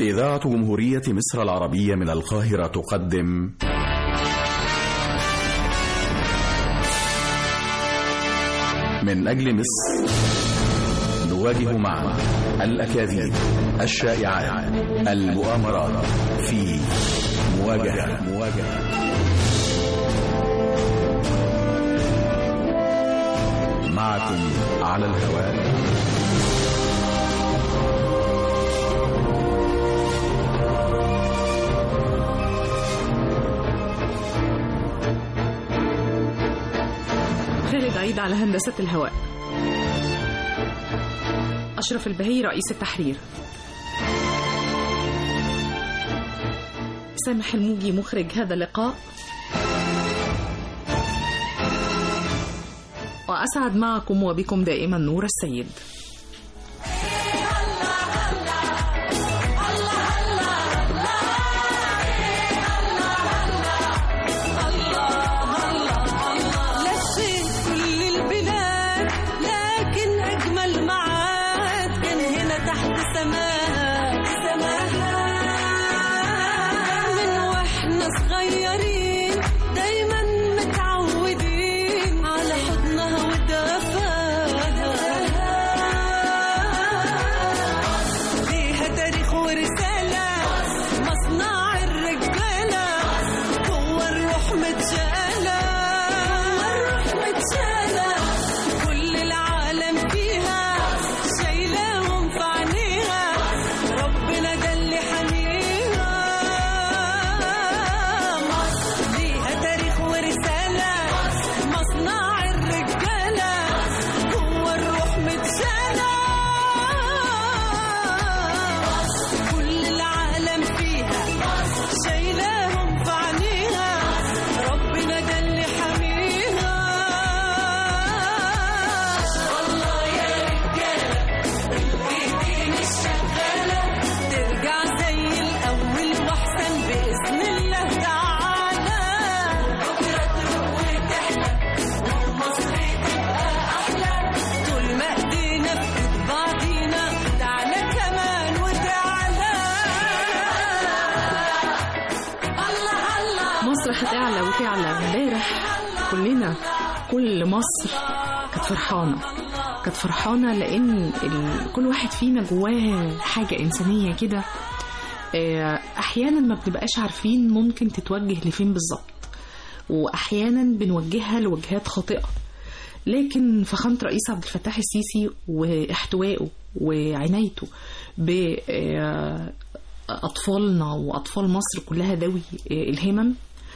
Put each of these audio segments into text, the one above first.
إذاعة جمهورية مصر العربية من القاهرة تقدم من أجل مصر نواجه معا الأكاذيب الشائعات المؤامرات في مواجهة مواجهة معكم على الهواء خالد عيد على هندسة الهواء أشرف البهي رئيس التحرير سامح الموجي مخرج هذا اللقاء وأسعد معكم وبكم دائما نور السيد لفيت كل البلاد لكن أجمل معاد كان هنا تحت سماها سماها من واحنا صغيرين دايما متعودين على حضنها ودفاها ليها تاريخ ورسالة مصنع الرجالة هو الروح متشالة الروح متشالة كل العالم فيها شايلاهم في عينيها ربنا ده اللي حاميها مصر ليها تاريخ ورسالة مصنع الرجالة هو الروح متشالة كل العالم فيها شايلاهم في عينيها ربنا ده اللي حاميها والله يا رجالة الايدين الشغالة ترجع زي الأول وأحسن بإذن الله تعالى بكرة تروح وتحلى ومصر تبقى أحلى طول ما إيدينا في إيد بعضينا تعالى كمان وتعالى الله الله مصر هتعلى وتعلى امبارح كلنا كل مصر كانت فرحانة كانت فرحانة لأن ال... كل واحد فينا جواه حاجة إنسانية كده آه، أحيانا ما بنبقاش عارفين ممكن تتوجه لفين بالظبط وأحيانا بنوجهها لوجهات خاطئة لكن فخامة رئيس عبد الفتاح السيسي واحتوائه وعنايته بأطفالنا وأطفال مصر كلها ذوي آه، الهمم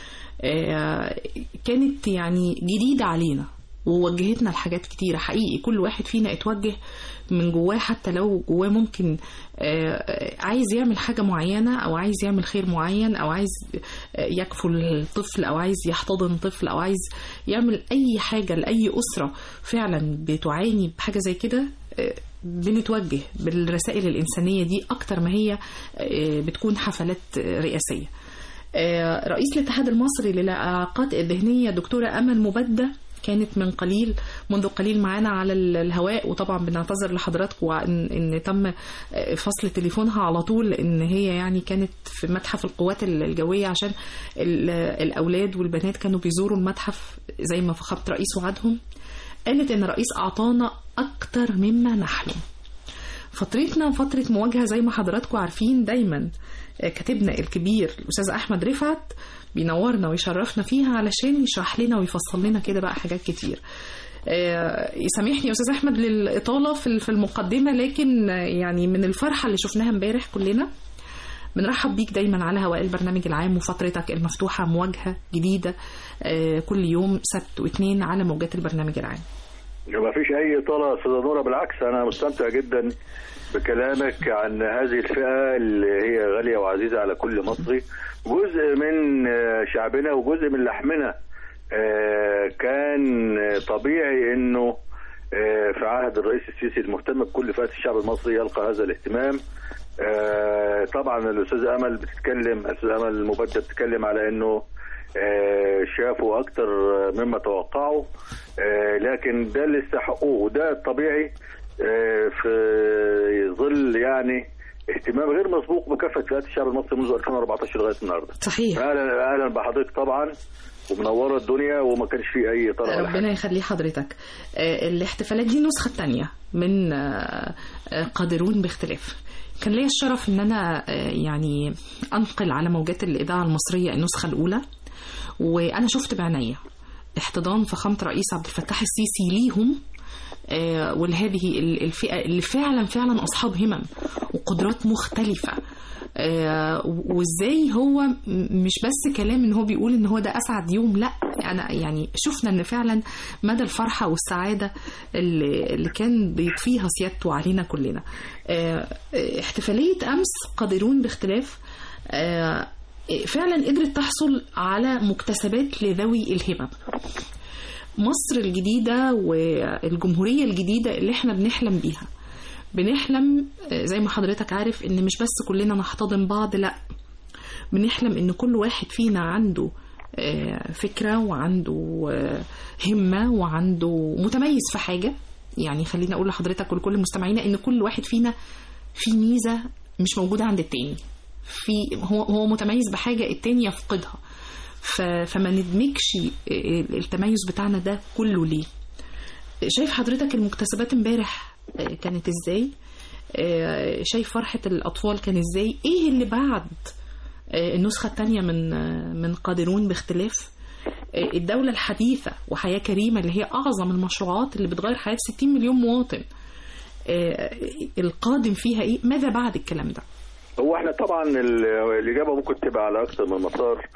آه، كانت يعني جديدة علينا ووجهتنا لحاجات كتيرة حقيقي كل واحد فينا اتوجه من جواه حتى لو جواه ممكن آه، عايز يعمل حاجة معينة أو عايز يعمل خير معين أو عايز آه، يكفل طفل أو عايز يحتضن طفل أو عايز يعمل أي حاجة لأي أسرة فعلا بتعاني بحاجة زي كده آه، بنتوجه بالرسائل الإنسانية دي أكتر ما هي آه، بتكون حفلات آه، رئاسية آه، رئيس الاتحاد المصري للإعاقات الذهنية دكتورة أمل مبدة كانت من قليل منذ قليل معانا على ال- الهواء وطبعا بنعتذر لحضراتكم ان ان تم آه، فصل تليفونها على طول لان هي يعني كانت في متحف القوات ال- الجويه عشان ال- الاولاد والبنات كانوا بيزوروا المتحف زي ما فخامه رئيس وعدهم قالت ان الرئيس اعطانا اكتر مما نحلم فترتنا فترة مواجهة زي ما حضراتكم عارفين دايما آه، كاتبنا الكبير الأستاذ أحمد رفعت بينورنا ويشرفنا فيها علشان يشرح لنا ويفصل لنا كده بقى حاجات كتير آه، يسامحني يا أستاذ أحمد للإطالة في في المقدمة لكن آه، يعني من الفرحة اللي شفناها امبارح كلنا بنرحب بيك دايما على هواء البرنامج العام وفترتك المفتوحة مواجهة جديدة آه، كل يوم سبت واثنين على موجات البرنامج العام ما فيش اي طلة استاذة نورة بالعكس انا مستمتع جدا بكلامك عن هذه الفئة اللي هي غالية وعزيزة على كل مصري جزء من آه، شعبنا وجزء من لحمنا آه، كان طبيعي انه آه، في عهد الرئيس السيسي المهتم بكل فئات الشعب المصري يلقى هذا الاهتمام آه، طبعا الاستاذ امل بتتكلم الاستاذ امل المبدع بتتكلم على انه آه، شافوا اكتر مما توقعوا آه، لكن ده اللي استحقوه وده الطبيعي آه، في ظل يعني اهتمام غير مسبوق بكافه فئات الشعب المصري منذ 2014 لغايه النهارده صحيح اهلا اهلا بحضرتك طبعا ومنوره الدنيا وما كانش في اي طلب ولا حاجه ربنا يخلي حضرتك آه، الاحتفالات دي النسخة الثانية من آه، آه، قادرون باختلاف كان ليا الشرف ان انا آه، يعني انقل على موجات الاذاعه المصريه النسخه الاولى وانا شفت بعينيا احتضان فخامه رئيس عبد الفتاح السيسي ليهم آه، ولهذه ال- الفئه اللي فعلا فعلا اصحاب همم وقدرات مختلفه آه، وازاي هو م- مش بس كلام ان هو بيقول ان هو ده اسعد يوم لا انا يعني شفنا ان فعلا مدى الفرحه والسعاده اللي, اللي كان بيضفيها سيادته علينا كلنا آه، احتفاليه امس قادرون باختلاف آه، فعلا قدرت تحصل على مكتسبات لذوي الهمم مصر الجديدة والجمهورية الجديدة اللي احنا بنحلم بيها بنحلم آه، زي ما حضرتك عارف ان مش بس كلنا نحتضن بعض لا بنحلم ان كل واحد فينا عنده آه، فكرة وعنده آه، همة وعنده متميز في حاجة يعني خليني اقول لحضرتك ولكل مستمعينا ان كل واحد فينا في ميزة مش موجودة عند التاني في هو هو متميز بحاجة التاني يفقدها ف- فما ندمجش التميز بتاعنا ده كله ليه شايف حضرتك المكتسبات امبارح آه، كانت ازاي آه، شايف فرحة الأطفال كان ازاي ايه اللي بعد آه، النسخة التانية من آه، من قادرون باختلاف آه، الدولة الحديثة وحياة كريمة اللي هي أعظم المشروعات اللي بتغير حياة 60 مليون مواطن آه، القادم فيها ايه ماذا بعد الكلام ده هو احنا طبعا ال- الاجابه ممكن تبقى على اكثر من مسار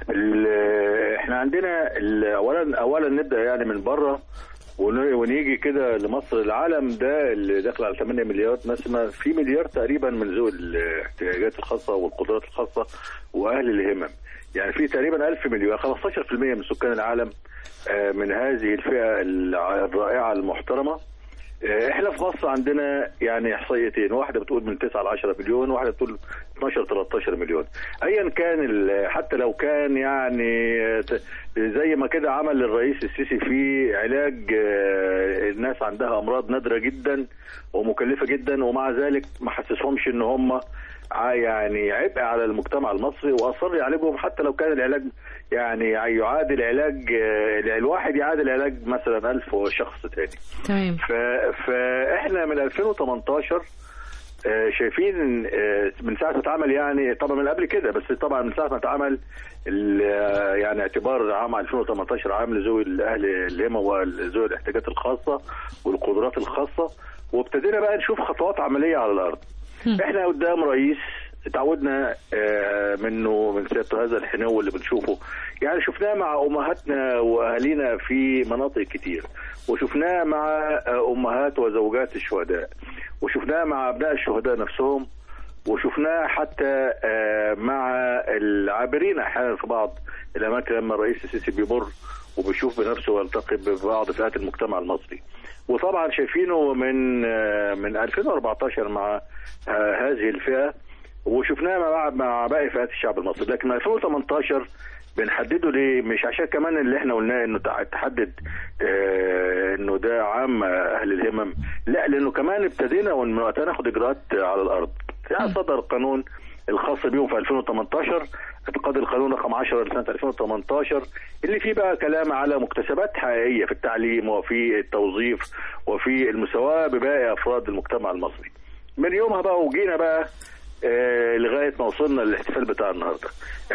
ال- احنا عندنا ال- اولا اولا نبدا يعني من بره ون- ونيجي كده لمصر العالم ده اللي داخل على 8 مليار نسمه في مليار تقريبا من ذوي الاحتياجات الخاصه والقدرات الخاصه واهل الهمم يعني في تقريبا 1000 مليون 15% من سكان العالم آه، من هذه الفئه الع- الرائعه المحترمه آه، احنا في مصر عندنا يعني احصائيتين واحده بتقول من 9 ل 10 مليون واحده بتقول 12 13 مليون ايا كان ال- حتى لو كان يعني آه، ت- زي ما كده عمل الرئيس السيسي في علاج آه، الناس عندها امراض نادره جدا ومكلفه جدا ومع ذلك ما حسسهمش ان هم ع- يعني عبء على المجتمع المصري واصر يعالجهم حتى لو كان العلاج يعني يعادل علاج آه، الواحد يعادل علاج مثلا 1000 شخص تاني تمام ف- فاحنا من 2018 آه، شايفين آه، من ساعه ما اتعمل يعني طبعا من قبل كده بس طبعا من ساعه ما اتعمل ال- آه، يعني اعتبار عام 2018 عام لذوي الاهل الهمه وذوي الاحتياجات الخاصه والقدرات الخاصه وابتدينا بقى نشوف خطوات عمليه على الارض. احنا قدام رئيس اتعودنا آه، منه من سيادته هذا الحنو اللي بنشوفه يعني شفناه مع امهاتنا واهالينا في مناطق كتير وشفناه مع آه، امهات وزوجات الشهداء وشفناه مع ابناء الشهداء نفسهم وشفناه حتى آه، مع العابرين احيانا في بعض الاماكن لما الرئيس السيسي بيمر وبيشوف بنفسه ويلتقي ببعض فئات المجتمع المصري وطبعا شايفينه من آه، من 2014 مع آه، هذه الفئه وشفناه مع مع باقي فئات الشعب المصري لكن من 2018 بنحدده ليه مش عشان كمان اللي احنا قلناه انه تع- تحدد آه انه ده عام اهل الهمم لا لانه كمان ابتدينا ومن وقتها ناخد اجراءات على الارض يعني صدر قانون الخاص بيهم في 2018 اعتقاد القانون رقم 10 لسنه 2018 اللي فيه بقى كلام على مكتسبات حقيقيه في التعليم وفي التوظيف وفي المساواه بباقي افراد المجتمع المصري. من يومها بقى وجينا بقى آه لغايه ما وصلنا للاحتفال بتاع النهارده.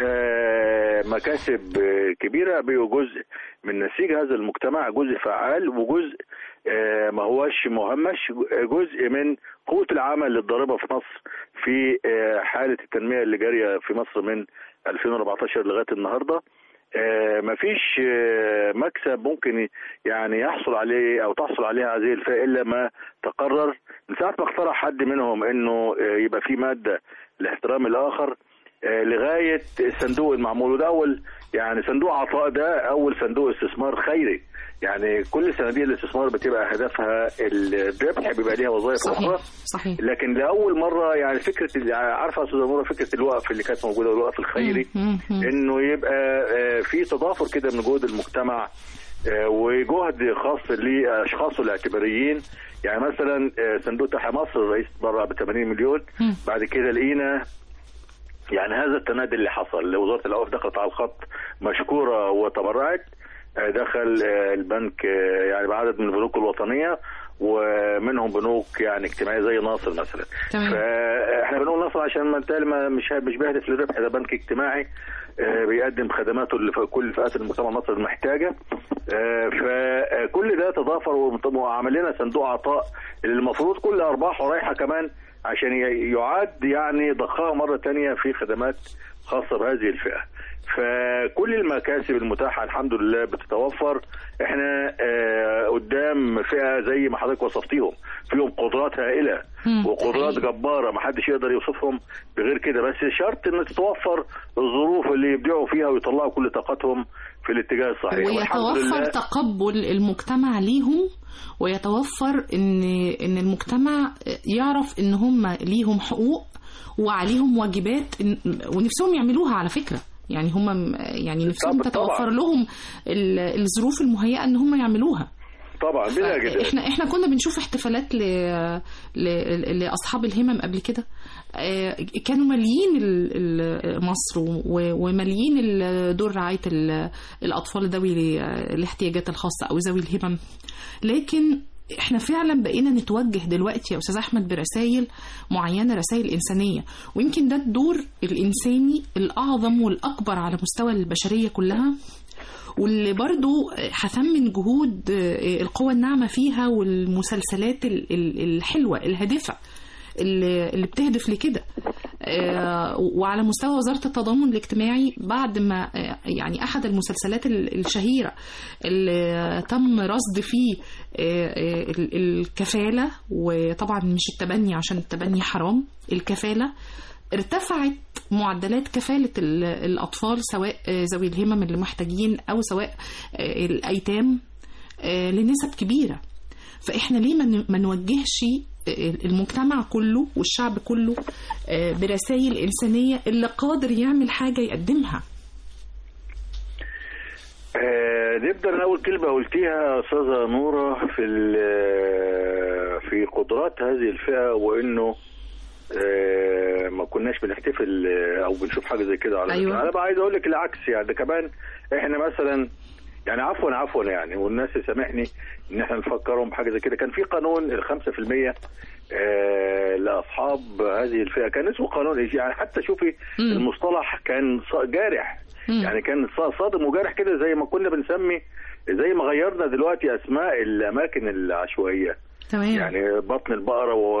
آه مكاسب آه كبيره بجزء من نسيج هذا المجتمع جزء فعال وجزء آه ما هوش مهمش جزء من قوه العمل اللي اتضربها في مصر في آه حاله التنميه اللي جاريه في مصر من 2014 لغايه النهارده. آه مفيش آه مكسب ممكن يعني يحصل عليه او تحصل عليه هذه الفئه الا ما تقرر من ساعه ما اقترح حد منهم انه آه يبقى في ماده لاحترام الاخر آه لغايه الصندوق المعمول وده اول يعني صندوق عطاء ده اول صندوق استثمار خيري يعني كل صناديق الاستثمار بتبقى هدفها الربح بيبقى ليها وظائف صحيح اخرى صحيح لكن لاول مره يعني فكره ال- عارفه يا استاذه نوره فكره الوقف اللي كانت موجوده والوقف الخيري مم، مم. انه يبقى آه، في تضافر كده من جهود المجتمع آه، وجهد خاص لاشخاصه الاعتباريين يعني مثلا آه، صندوق تحيا مصر الرئيس تبرع ب 80 مليون مم. بعد كده لقينا يعني هذا التنادي اللي حصل وزاره الاوقاف دخلت على الخط مشكوره وتبرعت آه، دخل آه، البنك آه، يعني بعدد من البنوك الوطنيه ومنهم بنوك يعني اجتماعيه زي ناصر مثلا تمام. فاحنا بنقول ناصر عشان ما بالتالي ما مش مش بيهدف للربح ده بنك اجتماعي آه، بيقدم خدماته لكل فئات المجتمع المصري المحتاجه آه، فكل ده تضافر ومت- وعمل لنا صندوق عطاء اللي المفروض كل ارباحه رايحه كمان عشان ي- يعاد يعني ضخها مره تانية في خدمات خاصه بهذه الفئه فكل المكاسب المتاحه الحمد لله بتتوفر احنا آه، قدام فئه زي ما حضرتك وصفتيهم فيهم قدرات هائله مم، وقدرات حقيقي. جباره ما حدش يقدر يوصفهم بغير كده بس شرط ان تتوفر الظروف اللي يبدعوا فيها ويطلعوا كل طاقتهم في الاتجاه الصحيح والحمد ويتوفر لله تقبل المجتمع ليهم ويتوفر ان ان المجتمع يعرف ان هم ليهم حقوق وعليهم واجبات إن- ونفسهم يعملوها على فكره يعني هم يعني نفسهم طبعاً. تتوفر لهم ال- الظروف المهيئه ان هم يعملوها طبعا بلا جدال احنا احنا كنا بنشوف احتفالات ل... ل... لاصحاب الهمم قبل كده آه، كانوا ماليين ال- ال- مصر و- وماليين ال- دور رعايه ال- الاطفال ذوي ال- الاحتياجات الخاصه او ذوي الهمم لكن احنا فعلا بقينا نتوجه دلوقتي يا استاذ احمد برسائل معينه رسائل انسانيه ويمكن ده الدور الانساني الاعظم والاكبر على مستوى البشريه كلها واللي برضو هثمن جهود القوى الناعمة فيها والمسلسلات ال- ال- الحلوة الهادفة اللي اللي بتهدف لكده آه، وعلى مستوى وزارة التضامن الاجتماعي بعد ما آه، يعني أحد المسلسلات ال- الشهيرة اللي تم رصد فيه آه، آه، ال- الكفالة وطبعا مش التبني عشان التبني حرام الكفالة ارتفعت معدلات كفالة ال- الأطفال سواء آه، ذوي الهمم اللي محتاجين أو سواء آه، الأيتام آه، لنسب كبيرة فإحنا ليه ما ن- ما نوجهش آه، المجتمع كله والشعب كله آه، برسائل إنسانية اللي قادر يعمل حاجة يقدمها آه، نبدا من اول كلمه قلتيها يا استاذه نوره في ال- في قدرات هذه الفئه وانه آه، ما كناش بنحتفل آه، او بنشوف حاجه زي كده على أيوة. فكرة. انا بقى عايز اقول لك العكس يعني ده كمان احنا مثلا يعني عفوا عفوا يعني والناس تسامحني ان احنا نفكرهم بحاجه زي كده كان في قانون ال 5% آه، لاصحاب هذه الفئه كان اسمه قانون إيش- يعني حتى شوفي مم. المصطلح كان ص- جارح مم. يعني كان ص- صادم وجارح كده زي ما كنا بنسمي زي ما غيرنا دلوقتي اسماء الاماكن العشوائيه تمام يعني بطن البقره و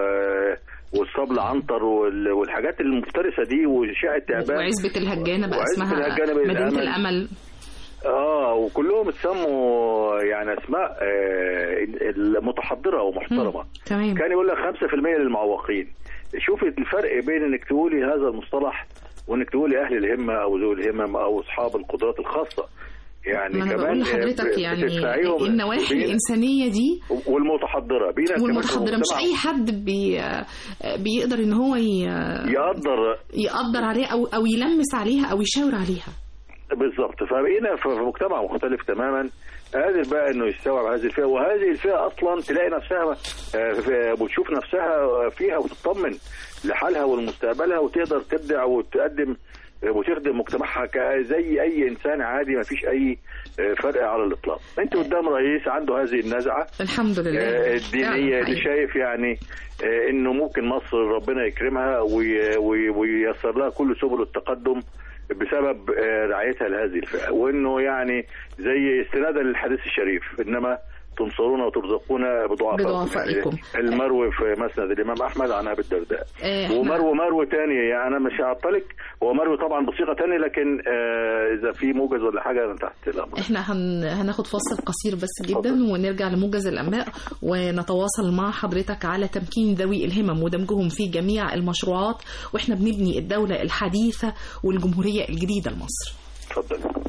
والصبل عنتر وال- والحاجات المفترسه دي وشائع التعبان وعزبة الهجانة بقى وعزبة اسمها الهجانة بقت مدينة الأمل. الأمل اه وكلهم اتسموا يعني اسماء آه المتحضره ومحترمه تمام كان يقول لك 5% للمعوقين شوفي الفرق بين انك تقولي هذا المصطلح وانك تقولي اهل الهمه او ذوي الهمم او اصحاب القدرات الخاصه يعني ما أنا كمان بقول لحضرتك ب- يعني بتدفعيهم النواحي بين- الإنسانية دي والمتحضره بينا كمان في والمتحضرة مش المجتمع أي حد بي بيقدر إن هو ي... يقدر يقدر عليها او او يلمس عليها او يشاور عليها بالظبط فبقينا في في مجتمع مختلف تماما قادر بقى انه يستوعب هذه الفئه وهذه الفئه اصلا تلاقي نفسها آه، في- وتشوف نفسها فيها وتطمن لحالها ولمستقبلها وتقدر تبدع وتقدم آه، وتخدم مجتمعها ك- زي اي انسان عادي ما فيش اي آه، فرق على الاطلاق انت قدام رئيس عنده هذه النزعه الحمد لله آه، الدينيه فعلا اللي حقيقي. شايف يعني آه، انه ممكن مصر ربنا يكرمها وي- وي- وييسر لها كل سبل التقدم بسبب آه، رعايتها لهذه الفئه وانه يعني زي استنادا للحديث الشريف انما تنصرون وترزقون بضعفائكم بضعفائكم. يعني المرو في مسند الامام احمد عن ابي الدرداء آه، إحنا- ومرو مرو تاني يعني انا مش هعطلك هو مرو طبعا بصيغه تانية لكن آه، اذا في موجز ولا حاجه انا تحت الامر احنا هن... هناخد فاصل قصير بس جدا اتفضل. ونرجع لموجز الانباء ونتواصل مع حضرتك على تمكين ذوي الهمم ودمجهم في جميع المشروعات واحنا بنبني الدوله الحديثه والجمهوريه الجديده لمصر اتفضل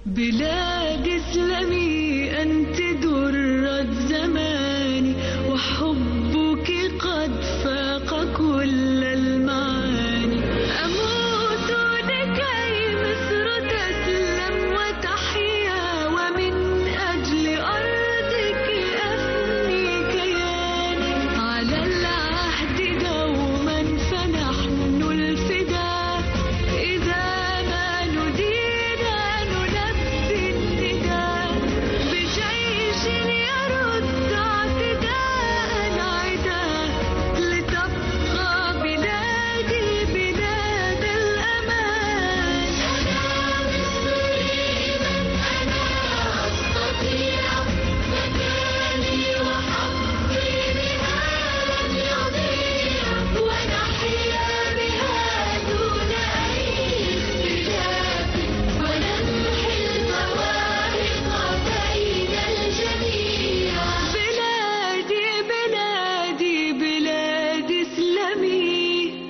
بلاد إسلامي أنت درة زماني وحبك قد فاق كل المعاني أموت لكي مصر تسلم وتحيا ومن أجل أرضك أفني كياني على العهد دوما فنحن الفداء إذا ما ندينا نلبي النداء بجيش يرد اعتداء العداء لتبقى بلادي بلاد الأمان أنا مسلمي من أنا أستطيع مكاني وحظي بها لن يضيع ونحيا بها دون أي اختلاف ونمحي الفوارق بين الجميع بلادي بلادي بلاد إسلامي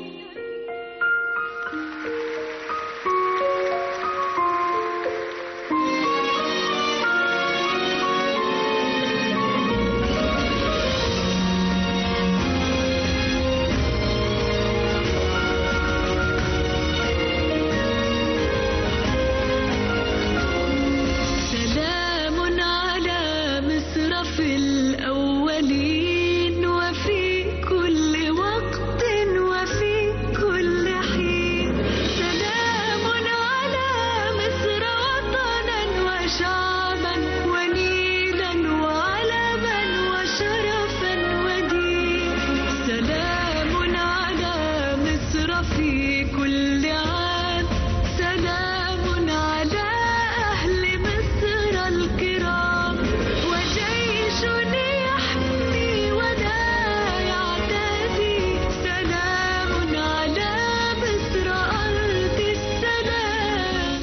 سلام على مصر في الأولين وفي كل وقت وفي كل حين سلام على مصر وطنا وشعبا ونيلا وعلما وشرفا ودين سلام على مصر في كل عام سلام على أهل مصر الكرام وجيش يحمي ولا يعتدي سلام على مصر أرض السلام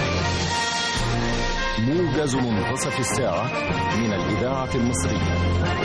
موجز منتصف الساعة من الإذاعة المصرية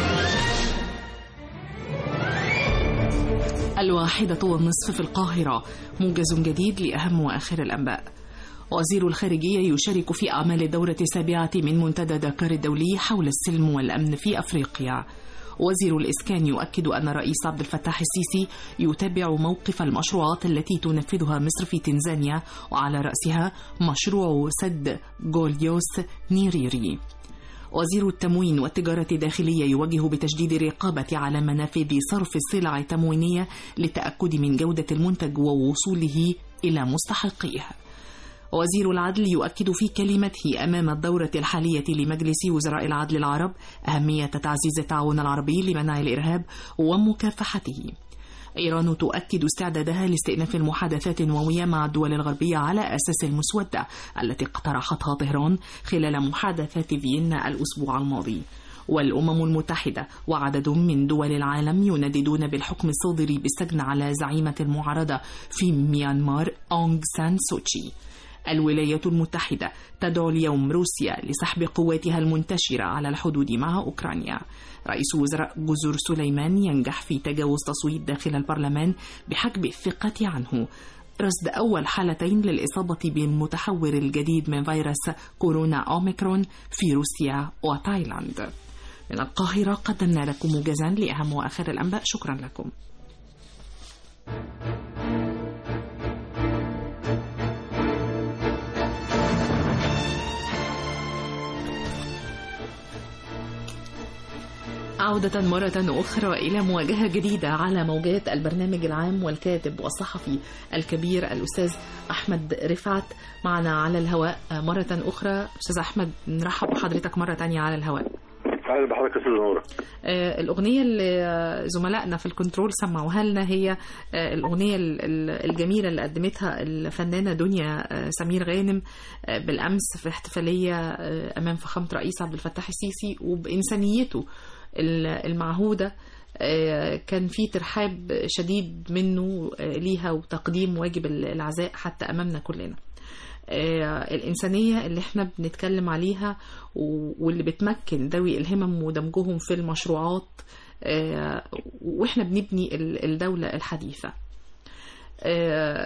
الواحدة والنصف في القاهرة موجز جديد لأهم وآخر الأنباء وزير الخارجية يشارك في أعمال الدورة السابعة من منتدى دكار الدولي حول السلم والأمن في أفريقيا وزير الإسكان يؤكد أن الرئيس عبد الفتاح السيسي يتابع موقف المشروعات التي تنفذها مصر في تنزانيا وعلى رأسها مشروع سد جوليوس نيريري وزير التموين والتجارة الداخلية يوجه بتشديد الرقابة على منافذ صرف السلع التموينية للتأكد من جودة المنتج ووصوله إلى مستحقيه. وزير العدل يؤكد في كلمته أمام الدورة الحالية لمجلس وزراء العدل العرب أهمية تعزيز التعاون العربي لمنع الإرهاب ومكافحته. إيران تؤكد استعدادها لاستئناف المحادثات النووية مع الدول الغربية على أساس المسودة التي اقترحتها طهران خلال محادثات فيينا الأسبوع الماضي. والأمم المتحدة وعدد من دول العالم ينددون بالحكم الصادر بالسجن على زعيمة المعارضة في ميانمار أونغ سان سوتشي. الولايات المتحدة تدعو اليوم روسيا لسحب قواتها المنتشرة على الحدود مع أوكرانيا رئيس وزراء جزر سليمان ينجح في تجاوز تصويت داخل البرلمان بحجب الثقة عنه رصد أول حالتين للإصابة بالمتحور الجديد من فيروس كورونا أوميكرون في روسيا وتايلاند من القاهرة قدمنا لكم موجزا لأهم وآخر الأنباء شكرا لكم عودة مرة أخرى إلى مواجهة جديدة على موجات البرنامج العام والكاتب والصحفي الكبير الأستاذ أحمد رفعت معنا على الهواء مرة أخرى أستاذ أحمد نرحب بحضرتك مرة تانية على الهواء اهلا بحضرتك يا استاذ نوره آه، الأغنية اللي زملائنا في الكنترول سمعوها لنا هي آه، الأغنية ال- ال- الجميلة اللي قدمتها الفنانة دنيا آه، سمير غانم آه، بالأمس في احتفالية آه، أمام فخامة رئيس عبد الفتاح السيسي وبإنسانيته ال- المعهودة آه، كان في ترحاب شديد منه آه، ليها وتقديم واجب العزاء حتى أمامنا كلنا آه، الإنسانية اللي احنا بنتكلم عليها و- واللي بتمكن ذوي الهمم ودمجهم في المشروعات آه، واحنا بنبني ال- الدولة الحديثة آه،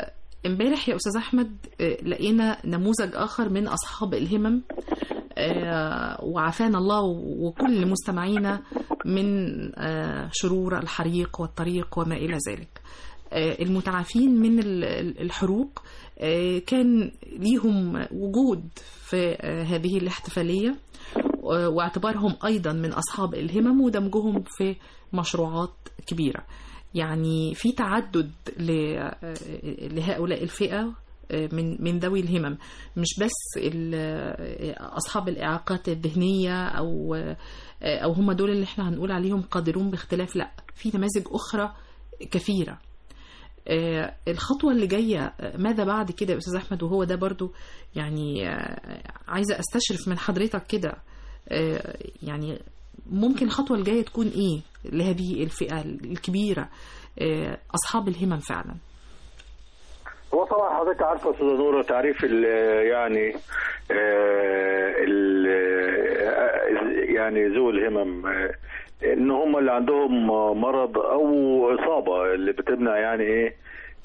امبارح يا استاذ احمد آه، لقينا نموذج اخر من اصحاب الهمم آه، وعافانا الله وكل مستمعينا من آه، شرور الحريق والطريق وما الى ذلك آه، المتعافين من ال- ال- الحروق آه، كان ليهم وجود في آه، هذه الاحتفاليه آه، واعتبارهم ايضا من اصحاب الهمم ودمجهم في مشروعات كبيره يعني في تعدد ل- آه، لهؤلاء الفئه آه، من من ذوي الهمم مش بس ال- آه، اصحاب الاعاقات الذهنيه او آه، او هم دول اللي احنا هنقول عليهم قادرون باختلاف لا في نماذج اخرى كثيره آه، الخطوة اللي جاية آه، ماذا بعد كده يا أستاذ أحمد وهو ده برضو يعني آه، عايزة أستشرف من حضرتك كده آه، يعني ممكن الخطوة الجاية تكون إيه لهذه الفئة الكبيرة آه، أصحاب الهمم فعلا هو طبعا حضرتك عارفه استاذه نوره تعريف ال يعني آه، ال آه، يعني ذوي الهمم آه، ان هم اللي عندهم مرض او اصابه اللي بتمنع يعني ايه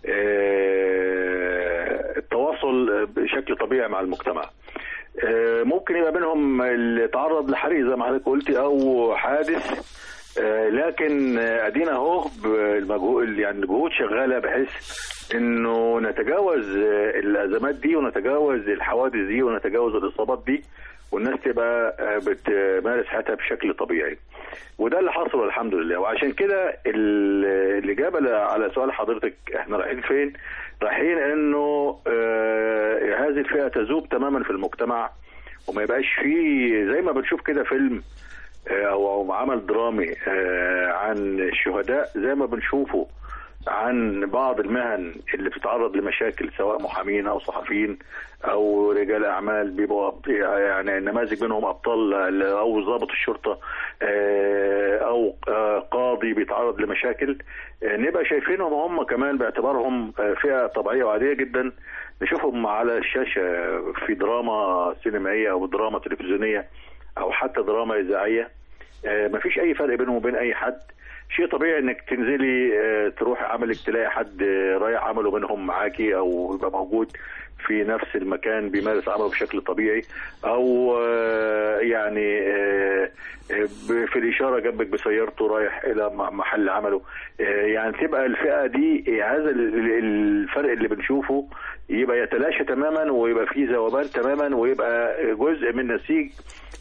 آه، التواصل بشكل طبيعي مع المجتمع آه، ممكن يبقى منهم اللي تعرض لحريق زي ما حضرتك قلتي او حادث آه، لكن آه، ادينا اهو بالمجهود يعني الجهود شغاله بحيث انه نتجاوز آه، الازمات دي ونتجاوز الحوادث دي ونتجاوز الاصابات دي والناس تبقى آه، بتمارس حياتها بشكل طبيعي وده اللي حصل والحمد لله وعشان كده ال- الاجابه ل- على سؤال حضرتك احنا رايحين فين رايحين انه آه، هذه الفئه تذوب تماما في المجتمع وما يبقاش فيه زي ما بنشوف كده فيلم آه، او أو عمل درامي آه، عن الشهداء زي ما بنشوفه عن بعض المهن اللي بتتعرض لمشاكل سواء محامين او صحفيين او رجال اعمال بيبقوا أب- يعني نماذج منهم ابطال او ضابط الشرطه آه، او آه، قاضي بيتعرض لمشاكل آه، نبقى شايفينهم هم كمان باعتبارهم آه، فئه طبيعيه وعاديه جدا نشوفهم على الشاشه في دراما سينمائيه او دراما تلفزيونيه او حتى دراما اذاعيه آه، مفيش اي فرق بينهم وبين اي حد شيء طبيعي انك تنزلي آه، تروحي عملك تلاقي حد آه، رايح عمله منهم معاكي او يبقى موجود في نفس المكان بيمارس عمله بشكل طبيعي او آه، يعني آه، آه، ب- في الاشاره جنبك بسيارته رايح الى م- محل عمله آه، يعني تبقى الفئه دي آه، هذا ال- ال- الفرق اللي بنشوفه يبقى يتلاشى تماما ويبقى فيه ذوبان تماما ويبقى جزء من نسيج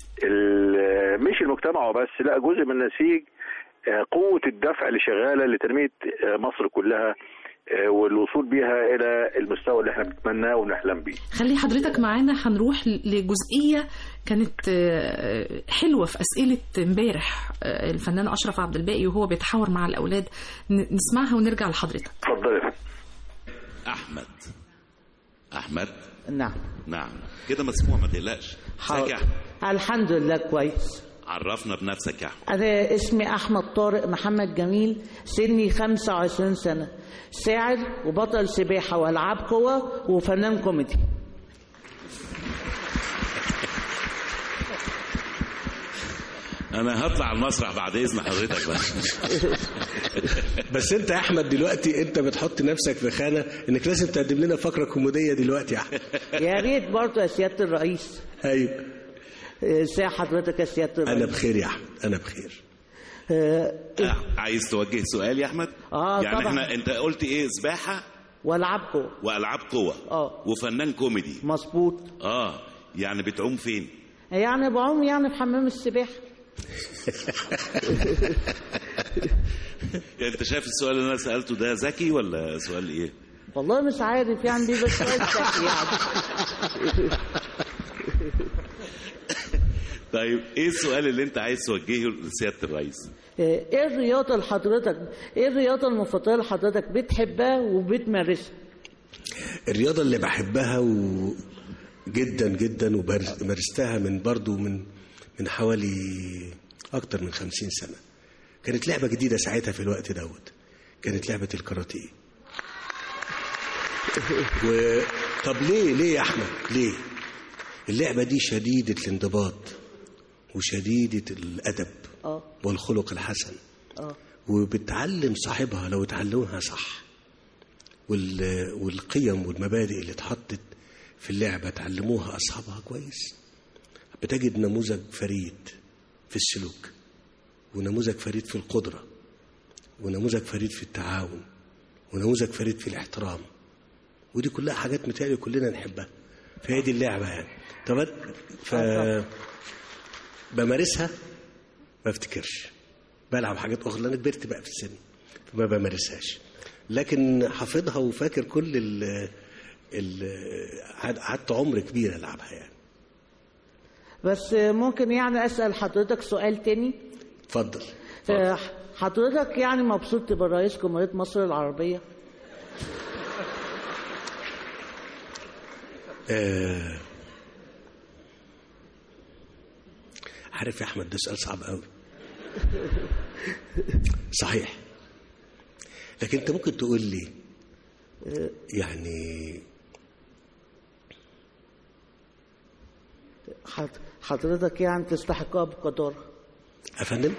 ال- مش المجتمع وبس لا جزء من نسيج آه، قوة الدفع اللي شغالة لتنمية آه، مصر كلها آه، والوصول بيها إلى المستوى اللي احنا بنتمناه ونحلم بيه خلي حضرتك معانا هنروح لجزئية كانت آه، حلوة في أسئلة امبارح آه، الفنان أشرف عبد الباقي وهو بيتحاور مع الأولاد ن- نسمعها ونرجع لحضرتك اتفضل يا فندم. احمد احمد نعم نعم كده مسموع ما تقلقش ازيك يا احمد الحمد لله كويس عرفنا بنفسك يا احمد أنا اسمي أحمد طارق محمد جميل سني 25 سنة ساعد وبطل سباحة وألعاب قوة وفنان كوميدي انا هطلع المسرح بعد اذن حضرتك بقى بس انت يا احمد دلوقتي انت بتحط نفسك في خانه انك لازم تقدم لنا فقره كوميديه دلوقتي يا احمد يا ريت برضه يا سيادة الرئيس ايوه ازاي حضرتك يا سيادة انا الرئيس بخير يا احمد انا بخير آه، آه، عايز توجه سؤال يا احمد آه، يعني طبعاً. احنا انت قلت ايه سباحه وألعاب قوة والعاب قوه آه. وفنان كوميدي مظبوط اه يعني بتعوم فين يعني بعوم يعني في حمام السباحة يعني انت شايف السؤال اللي انا سالته ده ذكي ولا سؤال ايه والله مش عارف يعني دي بس سؤال ذكي يعني طيب ايه السؤال اللي انت عايز توجهه لسياده الرئيس ايه الرياضة اللي حضرتك ايه الرياضة المفضلة اللي حضرتك بتحبها وبتمارسها الرياضه اللي بحبها و... جدا جدا ومارستها من برضو من من حوالي اكتر من خمسين سنه كانت لعبه جديده ساعتها في الوقت دوت كانت لعبه الكاراتيه و... طب ليه ليه يا احمد ليه اللعبه دي شديده الانضباط وشديده الادب اه والخلق الحسن اه وبتعلم صاحبها لو اتعلمها صح وال- والقيم والمبادئ اللي اتحطت في اللعبة تعلموها أصحابها كويس بتجد نموذج فريد في السلوك ونموذج فريد في القدرة ونموذج فريد في التعاون ونموذج فريد في الاحترام ودي كلها حاجات متهيألي كلنا نحبها فهي دي اللعبة يعني طب ف بمارسها ما افتكرش بلعب حاجات اخرى لان كبرت بقى في السن فما بمارسهاش لكن حافظها وفاكر كل ال ال قعدت عمر كبير العبها يعني بس ممكن يعني اسال حضرتك سؤال تاني اتفضل آه، حضرتك يعني مبسوط تبقى رئيس جمهوريه مصر العربيه آه عارف يا احمد ده سؤال صعب قوي صحيح لكن انت ممكن تقول لي آه، يعني حض- حضرتك يعني تستحقها بقدرها افندم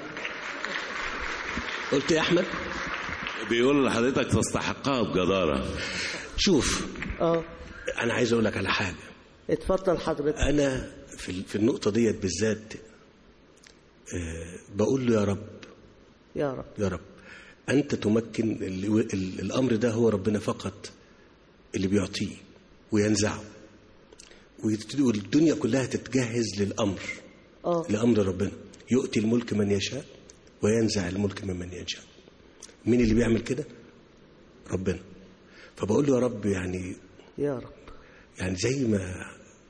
قلت يا احمد بيقول لحضرتك تستحقها بجدارة شوف اه انا عايز اقول لك على حاجه اتفضل حضرتك انا في في النقطه ديت بالذات آه، بقول له يا رب يا رب يا رب أنت تمكن ال- ال- الأمر ده هو ربنا فقط اللي بيعطيه وينزعه ويبتدي- والدنيا كلها تتجهز للأمر اه لأمر ربنا يؤتي الملك من يشاء وينزع الملك ممن يشاء مين اللي بيعمل كده ربنا فبقول له يا رب يعني يا رب يعني زي ما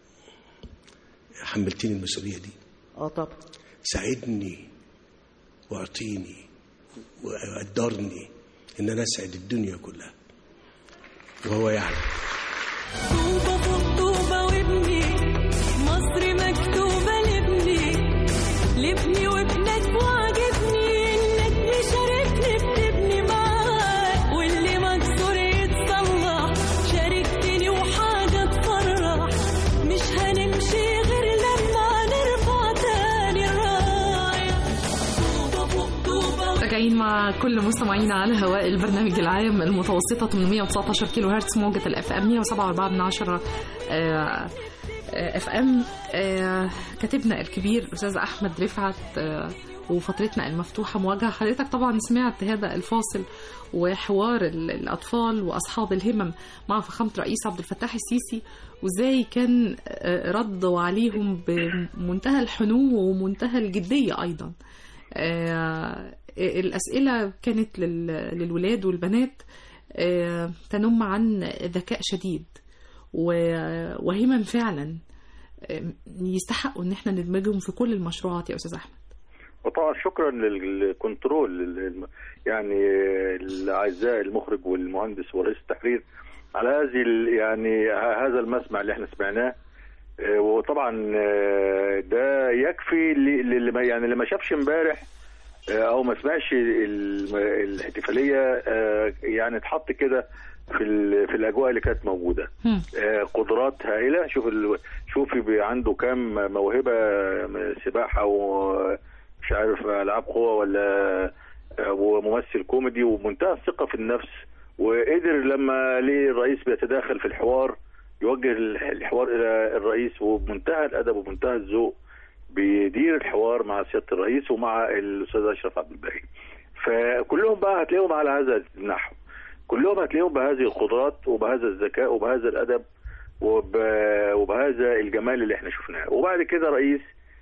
حملتني المسؤولية دي اه طبعا ساعدني واعطيني وقدرني ان انا اسعد الدنيا كلها وهو يعلم طوبة فوق طوبة وابني مصر مكتوبة لابني لابني وابنك وعجبني انك مشاركني بتبني معاك واللي مكسور يتصلح شاركتني وحاجة تفرح مش هنمشي غير لما نرفع تاني الراية طوبة فوق طوبة راجعين مع كل مستمعينا على هواء البرنامج العام المتوسطة 819 كيلو هرتز موجة الاف ام 107.4 من عشرة اف ام كاتبنا الكبير الاستاذ احمد رفعت آه، وفترتنا المفتوحة مواجهة حضرتك طبعا سمعت هذا الفاصل وحوار ال- الأطفال وأصحاب الهمم مع فخامة رئيس عبد الفتاح السيسي وإزاي كان آه، رده عليهم بمنتهى الحنو ومنتهى الجدية أيضا آه، الأسئلة كانت لل- للولاد والبنات آه، تنم عن ذكاء شديد و- وهمم فعلا آه، يستحقوا ان احنا ندمجهم في كل المشروعات يا استاذ احمد وطبعا شكرا للكنترول لل- يعني الاعزاء المخرج والمهندس ورئيس التحرير على هذه ال- يعني ه- هذا المسمع اللي احنا سمعناه آه، وطبعا آه، ده يكفي ل- للي ما يعني اللي ما شافش امبارح آه، او ما سمعش ال- الاحتفاليه آه، يعني اتحط كده في ال- في الاجواء اللي كانت موجوده هم. آه، قدرات هائله شوف ال... شوفي بي- عنده كام موهبه من سباحه ومش عارف العاب قوه ولا آه، وممثل كوميدي ومنتهى الثقه في النفس وقدر لما ليه الرئيس بيتداخل في الحوار يوجه الحوار الى الرئيس وبمنتهى الادب وبمنتهى الذوق بيدير الحوار مع سياده الرئيس ومع الاستاذ اشرف عبد الباقي فكلهم بقى هتلاقيهم على هذا النحو كلهم هتلاقيهم بهذه القدرات وبهذا الذكاء وبهذا الادب وب... وبهذا الجمال اللي احنا شفناه وبعد كده رئيس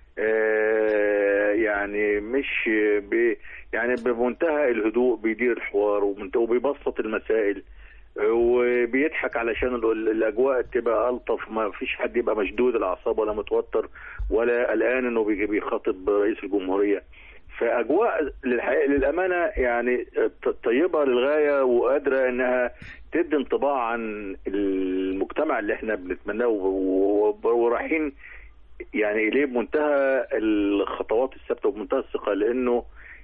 آه، يعني مش ب... يعني بمنتهى الهدوء بيدير الحوار ومنت- وبيبسط المسائل آه، وبيضحك علشان ال- الاجواء تبقى الطف ما فيش حد يبقى مشدود الاعصاب ولا متوتر ولا قلقان انه بيجي- بيخاطب رئيس الجمهوريه فاجواء للحقيقه للامانه يعني ط- طيبه للغايه وقادره انها تدي انطباع عن المجتمع اللي احنا بنتمناه و- و- ورايحين يعني اليه بمنتهى الخطوات الثابته وبمنتهى الثقه لانه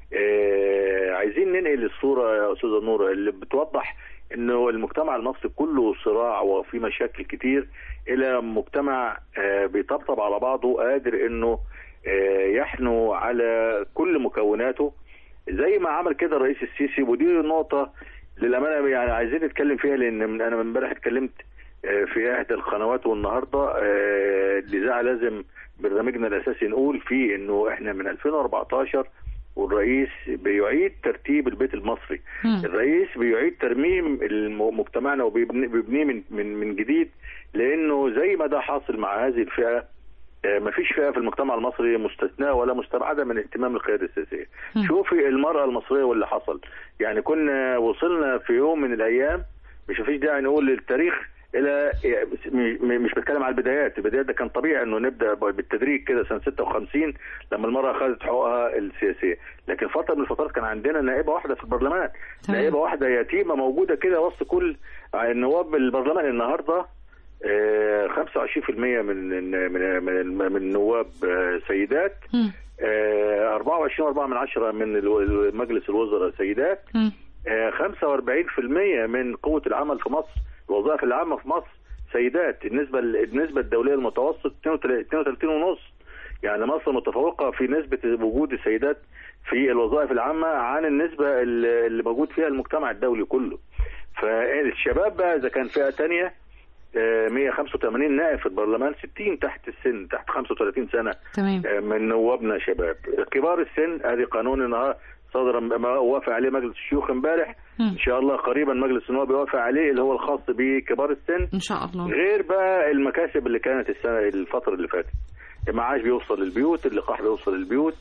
آه عايزين ننقل الصوره يا استاذه نور اللي بتوضح انه المجتمع المصري كله صراع وفي مشاكل كتير الى مجتمع آه بيطبطب على بعضه قادر انه آه يحنو على كل مكوناته زي ما عمل كده الرئيس السيسي ودي نقطه للامانه يعني عايزين نتكلم فيها لان من انا من امبارح اتكلمت آه، في احدى القنوات والنهارده آه، الاذاعه لازم برنامجنا الاساسي نقول فيه انه احنا من 2014 والرئيس بيعيد ترتيب البيت المصري مم. الرئيس بيعيد ترميم الم- مجتمعنا وبيبني بيبنيه من من من جديد لانه زي ما ده حاصل مع هذه الفئه آه، مفيش فئه في المجتمع المصري مستثناه ولا مستبعده من اهتمام القياده السياسيه. مم. شوفي المراه المصريه واللي حصل، يعني كنا وصلنا في يوم من الايام مش مفيش داعي نقول للتاريخ الى م- م- مش بتكلم على البدايات، البدايات ده كان طبيعي انه نبدا بالتدريج كده سنه 56 لما المراه اخذت حقوقها السياسيه، لكن فتره من الفترات كان عندنا نائبه واحده في البرلمان، تمام. نائبه واحده يتيمه موجوده كده وسط كل النواب البرلمان النهارده آه، 25% من من من من, من نواب آه، سيدات مم. آه، 24 4 من عشرة من الو- مجلس الوزراء سيدات مم. آه، 45% من قوة العمل في مصر الوظائف العامة في مصر سيدات النسبة النسبة الدولية المتوسط 32 ونص يعني مصر متفوقة في نسبة وجود السيدات في الوظائف العامة عن النسبة اللي اللي موجود فيها المجتمع الدولي كله فالشباب بقى إذا كان فئة تانية آه، 185 نائب في البرلمان 60 تحت السن تحت 35 سنة تمام آه، من نوابنا شباب كبار السن ادي قانون النهار صدر ما وافق عليه مجلس الشيوخ امبارح مم. ان شاء الله قريبا مجلس النواب يوافق عليه اللي هو الخاص بكبار السن ان شاء الله غير بقى المكاسب اللي كانت السنه الفتره اللي فاتت المعاش بيوصل للبيوت اللقاح بيوصل للبيوت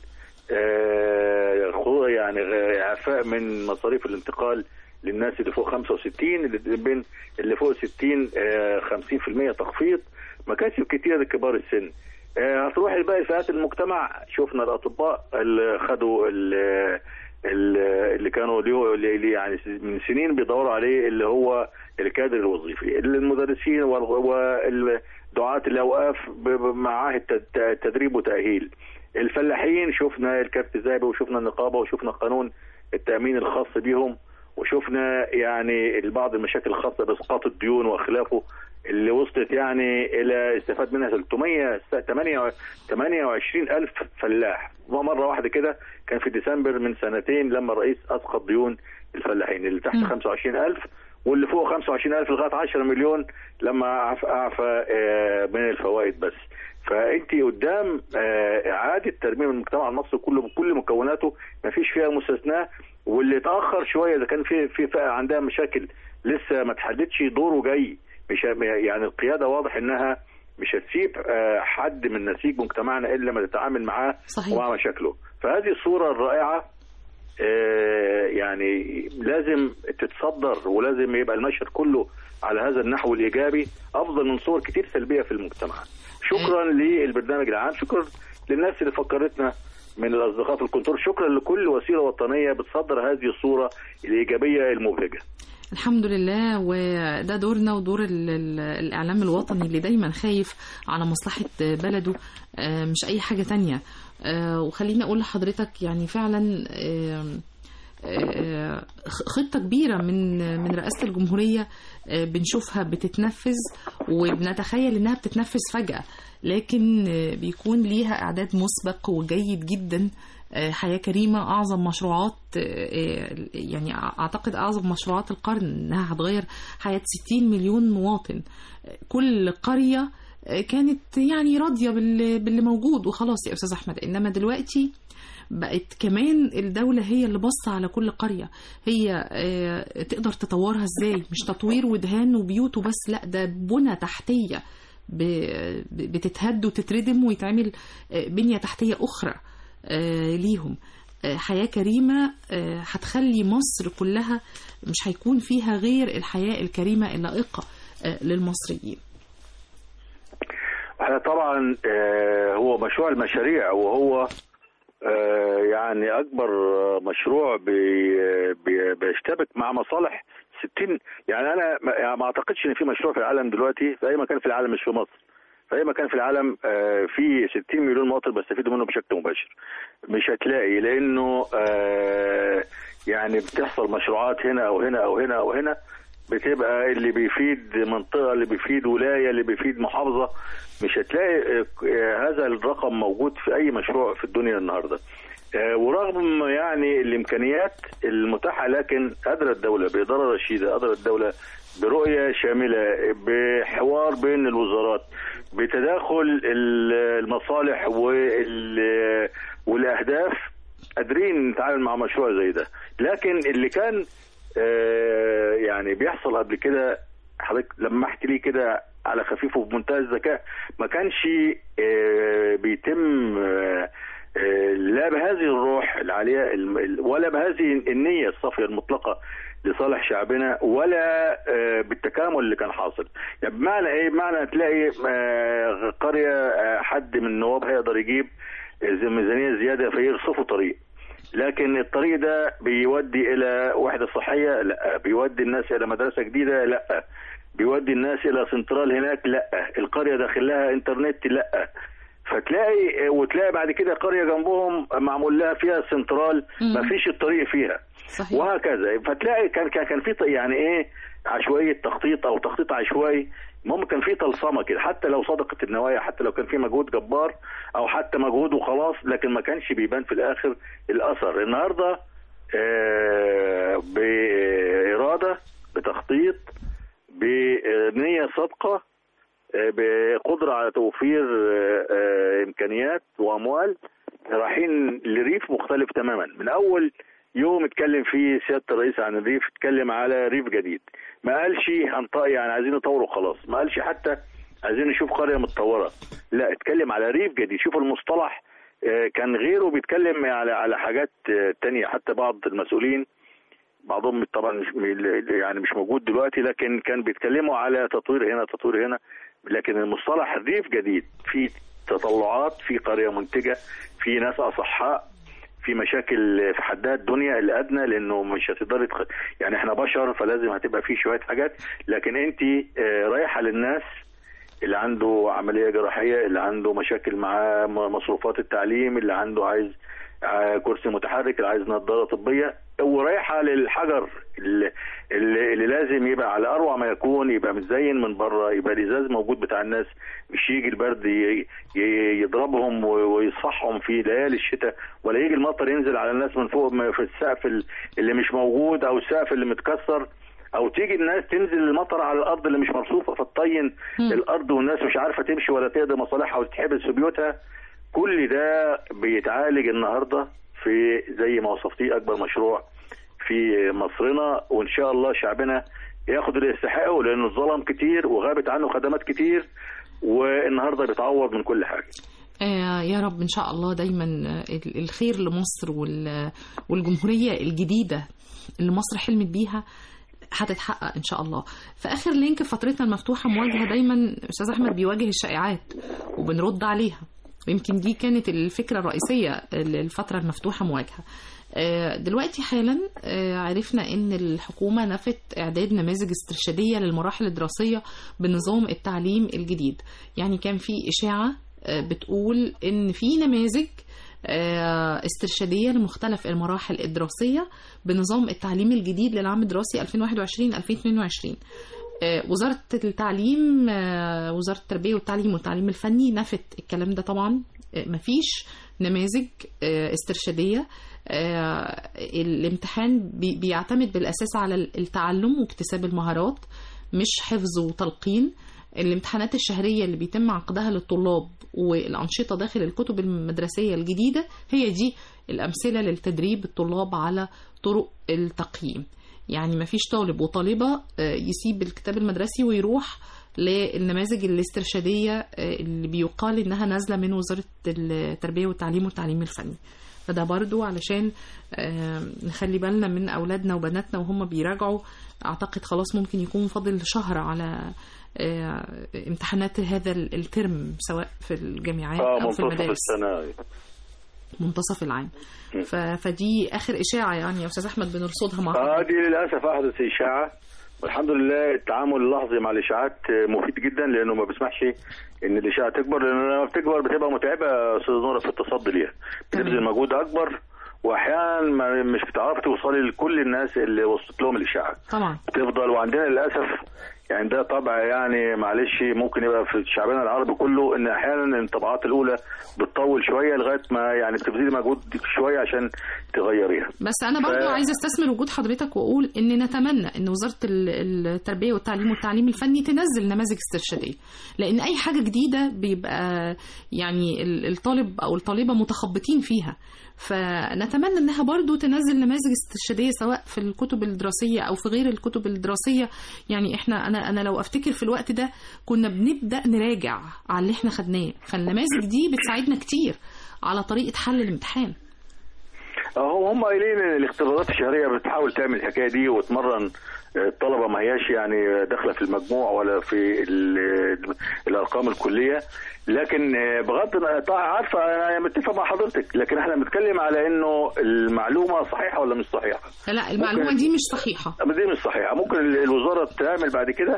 آه، خو- يعني غ- اعفاء من مصاريف الانتقال للناس اللي فوق 65 اللي بين اللي فوق 60 آه، 50% تخفيض مكاسب كتيره لكبار السن آه، هتروح لباقي فئات المجتمع شفنا الاطباء اللي خدوا ال- ال- اللي كانوا ليه- اللي اللي يعني من سنين بيدوروا عليه اللي هو الكادر الوظيفي المدرسين ودعاة الاوقاف ب- ب- معاهد تد- تدريب وتاهيل الفلاحين شفنا الكارت الذهبي وشفنا النقابه وشفنا قانون التامين الخاص بيهم وشفنا يعني بعض المشاكل الخاصه باسقاط الديون وخلافه اللي وصلت يعني الى استفاد منها 300 28 الف فلاح ومره واحده كده كان في ديسمبر من سنتين لما الرئيس اسقط ديون الفلاحين اللي تحت مم. 25 الف واللي فوق 25 الف لغايه 10 مليون لما أعف- اعفى آه، من الفوائد بس فانت قدام آه، اعاده ترميم المجتمع المصري كله بكل مكوناته ما فيش فيها مستثناه واللي اتاخر شويه اذا كان في في فئه عندها مشاكل لسه ما اتحلتش دوره جاي مش ه- يعني القياده واضح انها مش هتسيب آه، حد من نسيج مجتمعنا الا ما تتعامل معاه صحيح. ومع مشاكله فهذه الصوره الرائعه آه، يعني لازم تتصدر ولازم يبقى المشهد كله على هذا النحو الايجابي افضل من صور كتير سلبيه في المجتمع شكرا للبرنامج العام شكرا للناس اللي فكرتنا من الاصدقاء في الكنترول شكرا لكل وسيله وطنيه بتصدر هذه الصوره الايجابيه المبهجه الحمد لله وده دورنا ودور ال- ال- الإعلام الوطني اللي دايما خايف على مصلحة بلده آه، مش أي حاجة تانية آه، وخليني أقول لحضرتك يعني فعلا آه، آه، خطة كبيرة من من رئاسة الجمهورية آه، بنشوفها بتتنفذ وبنتخيل إنها بتتنفذ فجأة لكن آه، بيكون ليها إعداد مسبق وجيد جدا آه، حياة كريمة أعظم مشروعات آه، آه، يعني أعتقد أعظم مشروعات القرن إنها هتغير حياة 60 مليون مواطن آه، كل قرية آه، كانت يعني راضية باللي باللي موجود وخلاص يا أستاذ أحمد إنما دلوقتي بقت كمان الدولة هي اللي بص على كل قرية هي آه، تقدر تطورها ازاي مش تطوير ودهان وبيوت وبس لا ده بنى تحتية ب- ب- بتتهد وتتردم ويتعمل آه، بنية تحتية أخرى آه، ليهم آه، حياة كريمة آه، هتخلي مصر كلها مش هيكون فيها غير الحياة الكريمة اللائقة آه، للمصريين احنا طبعا آه، هو مشروع المشاريع وهو آه، يعني اكبر آه، مشروع بي- بي- بيشتبك مع مصالح 60 يعني انا ما يعني ما اعتقدش ان في مشروع في العالم دلوقتي في اي مكان في العالم مش في مصر في اي مكان في العالم آه، في 60 مليون مواطن بيستفيدوا منه بشكل مباشر مش هتلاقي لانه آه، يعني بتحصل مشروعات هنا او هنا او هنا او هنا بتبقى اللي بيفيد منطقه اللي بيفيد ولايه اللي بيفيد محافظه مش هتلاقي آه، آه، هذا الرقم موجود في اي مشروع في الدنيا النهارده آه، ورغم يعني الامكانيات المتاحه لكن قادره الدوله باداره رشيده قادره الدوله برؤيه شامله بحوار بين الوزارات بتداخل ال- المصالح وال- والاهداف قادرين نتعامل مع مشروع زي ده لكن اللي كان آه، يعني بيحصل قبل كده حضرتك لمحت لي كده على خفيف وبمنتهى الذكاء ما كانش آه، بيتم آه، آه، لا بهذه الروح العاليه الم- ال- ولا بهذه النيه الصافيه المطلقه لصالح شعبنا ولا آه، بالتكامل اللي كان حاصل يعني بمعنى ايه بمعنى تلاقي آه، قريه آه، حد من النواب هيقدر يجيب زي ميزانيه زياده فيرصفوا طريق لكن الطريق ده بيودي الى وحده صحيه لا بيودي الناس الى مدرسه جديده لا بيودي الناس الى سنترال هناك لا القريه داخل لها انترنت لا فتلاقي وتلاقي بعد كده قريه جنبهم معمول لها فيها سنترال مم. ما فيش الطريق فيها صحيح وهكذا فتلاقي كان كان كان في ط- يعني ايه عشوائيه تخطيط او تخطيط عشوائي المهم كان في طلسمه كده حتى لو صدقت النوايا حتى لو كان في مجهود جبار او حتى مجهود وخلاص لكن ما كانش بيبان في الاخر الاثر النهارده آه، باراده بتخطيط بنيه صادقه آه، بقدره على توفير آه، آه، امكانيات واموال رايحين لريف مختلف تماما من اول يوم اتكلم فيه سياده الرئيس عن الريف اتكلم على ريف جديد ما قالش هنطق يعني عايزين نطوره خلاص ما قالش حتى عايزين نشوف قريه متطوره لا اتكلم على ريف جديد شوف المصطلح آه، كان غيره بيتكلم على على حاجات آه، تانية حتى بعض المسؤولين بعضهم طبعا مش يعني مش موجود دلوقتي لكن كان بيتكلموا على تطوير هنا تطوير هنا لكن المصطلح الريف جديد في تطلعات في قريه منتجه في ناس اصحاء في مشاكل في حدها الدنيا الادنى لانه مش هتقدري تخ... يعني احنا بشر فلازم هتبقى في شويه حاجات لكن انت آه، رايحه للناس اللي عنده عمليه جراحيه اللي عنده مشاكل مع م- مصروفات التعليم اللي عنده عايز آه، كرسي متحرك اللي عايز نظاره طبيه ورايحه للحجر اللي, اللي, اللي لازم يبقى على اروع ما يكون يبقى متزين من بره يبقى الازاز موجود بتاع الناس مش يجي البرد ي- ي- يضربهم و- ويصحهم في ليالي الشتاء ولا يجي المطر ينزل على الناس من فوق م- في السقف ال- اللي مش موجود او السقف اللي متكسر او تيجي الناس تنزل المطر على الارض اللي مش مرصوفه فتطين مم. الارض والناس مش عارفه تمشي ولا تقضي مصالحها وتتحبس في بيوتها كل ده بيتعالج النهارده في زي ما وصفتيه اكبر مشروع في مصرنا وان شاء الله شعبنا ياخد اللي يستحقه لانه اتظلم كتير وغابت عنه خدمات كتير والنهارده بيتعوض من كل حاجه آه، يا رب ان شاء الله دايما آه، ال- الخير لمصر وال- والجمهوريه الجديده اللي مصر حلمت بيها هتتحقق ان شاء الله في اخر لينك في فترتنا المفتوحه مواجهه دايما استاذ احمد بيواجه الشائعات وبنرد عليها ويمكن دي كانت الفكره الرئيسيه للفتره المفتوحه مواجهه آه، دلوقتي حالا آه، عرفنا ان الحكومه نفت اعداد نماذج استرشاديه للمراحل الدراسيه بنظام التعليم الجديد يعني كان في اشاعه آه، بتقول ان في نماذج آه، استرشاديه لمختلف المراحل الدراسيه بنظام التعليم الجديد للعام الدراسي 2021 2022 آه، وزارة التعليم آه، وزارة التربية والتعليم والتعليم الفني نفت الكلام ده طبعا آه، مفيش نماذج آه، استرشادية آه، الامتحان بي- بيعتمد بالأساس على التعلم واكتساب المهارات مش حفظ وتلقين الامتحانات الشهرية اللي بيتم عقدها للطلاب والأنشطة داخل الكتب المدرسية الجديدة هي دي الأمثلة للتدريب الطلاب على طرق التقييم يعني ما فيش طالب وطالبة آه، يسيب الكتاب المدرسي ويروح للنماذج الاسترشادية آه، اللي بيقال إنها نازلة من وزارة التربية والتعليم والتعليم الفني فده برضو علشان آه، نخلي بالنا من أولادنا وبناتنا وهم بيراجعوا أعتقد خلاص ممكن يكون فاضل شهر على آه، امتحانات هذا الترم سواء في الجامعات اه أو في منتصف المدارس السنه منتصف العام ف... فدي آخر إشاعة يعني يا أستاذ أحمد بنرصدها مع اه دي للاسف احدث اشاعه والحمد لله التعامل اللحظي مع الاشاعات مفيد جدا لانه ما بيسمحش ان الاشاعه تكبر لان لما بتكبر بتبقى متعبه يا استاذ نوره في التصدي ليها بتبذل مجهود اكبر واحيانا ما- مش بتعرفي توصلي لكل الناس اللي وصلت لهم الاشاعه طبعا بتفضل وعندنا للاسف يعني ده طبع يعني معلش ممكن يبقى في شعبنا العربي كله ان احيانا الطبعات الاولى بتطول شويه لغايه ما يعني بتبذلي مجهود شويه عشان تغيريها بس انا برضو ف- عايزه استثمر وجود حضرتك واقول ان نتمنى ان وزاره ال- التربيه والتعليم والتعليم الفني تنزل نماذج استرشاديه لان اي حاجه جديده بيبقى يعني ال- الطالب او الطالبه متخبطين فيها فنتمنى انها برضو تنزل نماذج استرشاديه سواء في الكتب الدراسيه او في غير الكتب الدراسيه يعني احنا انا انا لو افتكر في الوقت ده كنا بنبدا نراجع على اللي احنا خدناه فالنماذج دي بتساعدنا كتير على طريقه حل الامتحان اهو هم قايلين ان الاختبارات الشهريه بتحاول تعمل الحكايه دي وتمرن الطلبه ما هياش يعني داخله في المجموع ولا في ال- الارقام الكليه لكن بغض النظر- طبعا عارفه انا متفق مع حضرتك لكن احنا بنتكلم على انه المعلومه صحيحه ولا مش صحيحه لا المعلومه ممكن- دي مش صحيحه أما دي مش صحيحه ممكن ال- الوزاره تعمل بعد كده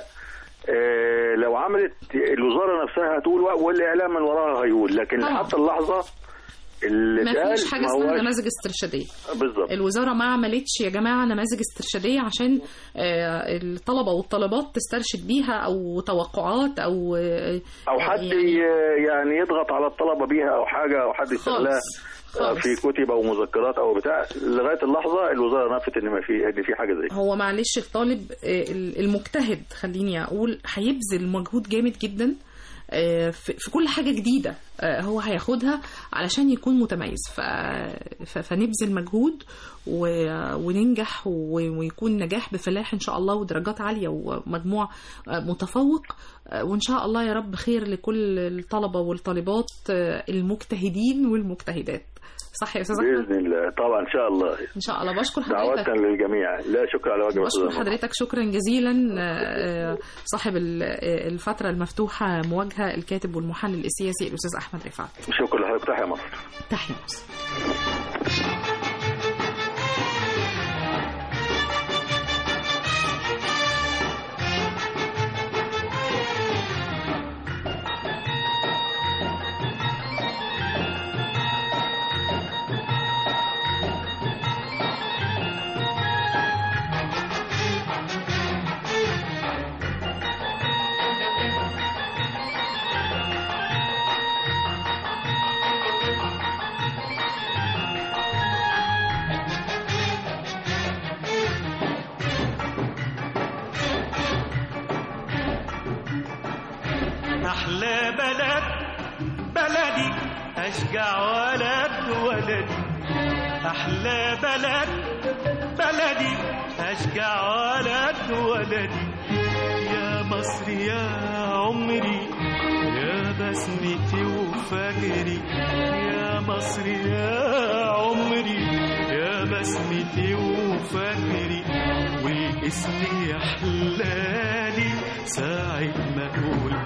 آه، لو عملت الوزاره نفسها هتقول والاعلام من وراها هيقول لكن طبعا. حتى اللحظه اللي ما اتقال فيش حاجه ما اسمها هواش- نماذج استرشاديه بالظبط الوزاره ما عملتش يا جماعه نماذج استرشاديه عشان آه، الطلبه والطالبات تسترشد بيها او توقعات او آه، او حد يعني ي- يعني يضغط على الطلبه بيها او حاجه او حد يستغلها خالص خالص. في كتب او مذكرات او بتاع لغايه اللحظه الوزاره نفت ان ما في ان في حاجه زي كده هو معلش الطالب آه، المجتهد خليني اقول هيبذل مجهود جامد جدا آه، في في كل حاجه جديده آه، هو هياخدها علشان يكون متميز ف... ف... فنبذل مجهود و... وننجح و... ويكون نجاح بفلاح ان شاء الله ودرجات عاليه ومجموع آه، متفوق آه، وان شاء الله يا رب خير لكل الطلبه والطالبات آه، المجتهدين والمجتهدات صح يا استاذ احمد باذن الله طبعا ان شاء الله ان شاء الله بشكر حضرتك دعوات للجميع لا شكر على واجب يا بشكر أستاذ حضرتك شكرا جزيلا آه، صاحب ال- آه، الفترة المفتوحة مواجهة الكاتب والمحلل السياسي الأستاذ أحمد رفعت شكرا لحضرتك تحيا مصر تحيا مصر أحلى بلد بلدي أشجع ولد ولدي أحلى بلد بلدي أشجع ولد ولدي يا مصر يا عمري يا بسمتي وفجري يا مصر يا عمري يا بسمتي وفجري والاسم يحلالي ساعة ما أقول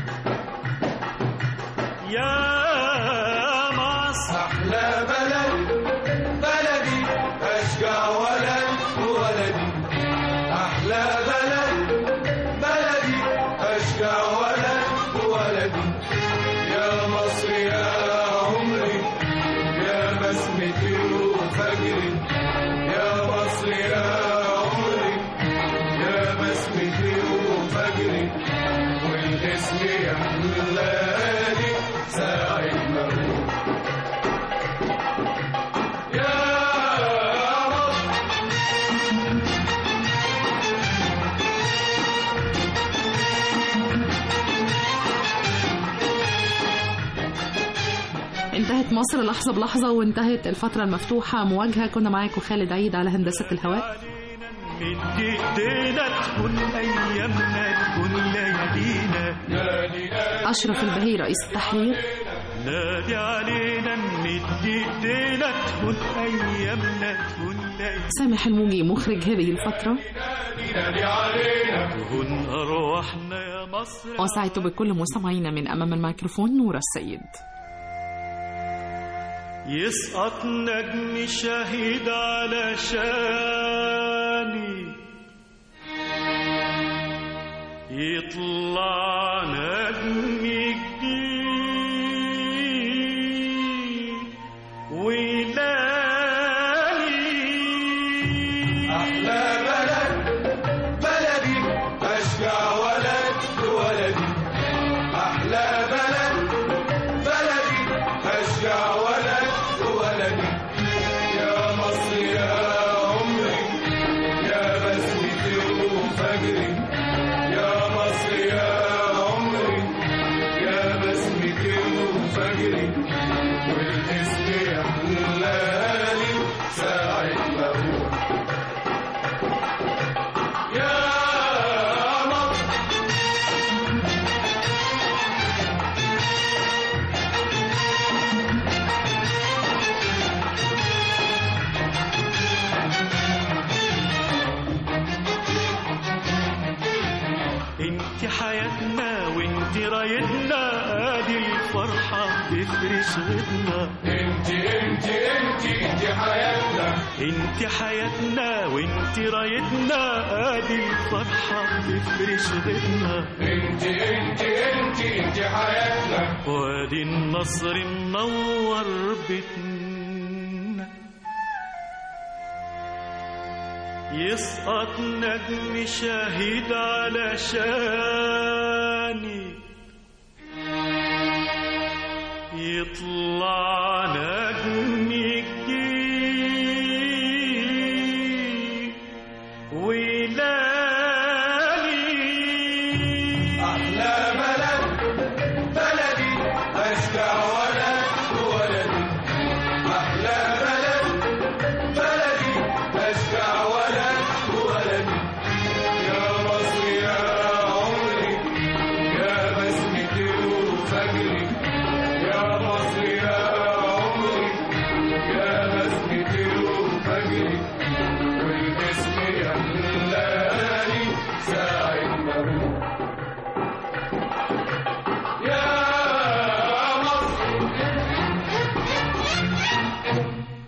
يا مصر أحلى بلد بلدي أشجع ولد ولدي أحلى بلد بلدي أشجع ولد ولدي يا مصر يا عمري يا بسمتي وفجري يا مصر يا عمري يا بسمتي وفجري والاسم يحلالي ساعة ما أقول يا مصر انتهت مصر لحظة بلحظة وانتهت الفترة المفتوحة مواجهة كنا معاكم خالد عيد على هندسة الهواء من ايدينا تكون ايامنا تكون ليالينا أشرف البهي رئيس التحرير نادي علينا نمد ايدينا تكون ايامنا تكون ليالينا سامح الموجي مخرج هذه الفترة تهون ارواحنا يا مصر وسعدت بكل مستمعينا من أمام الميكروفون نورة السيد يسقط نجم شهيد على شاني يطلع نجم جديد ويلاقي أحلى بلد بلدي أشجع وانت رايتنا ادي الفرحة تفرش غدنا انت انت انت انت حياتنا انت حياتنا وانت رايتنا ادي الفرحة تفرش غدنا انت انت انت انت حياتنا وادي النصر منور بيتنا يسقط نجم شهيد على شاني يطلع نجم الجيل ويلالي احلى بلد بلدي اشجع ولد ولدي احلى بلد بلدي اشجع ولد ولدي يا مصر يا عمري يا بسمتي وفجري يا مصر يا عمري يا بسمتي وفجري والاسم يملاني سعادة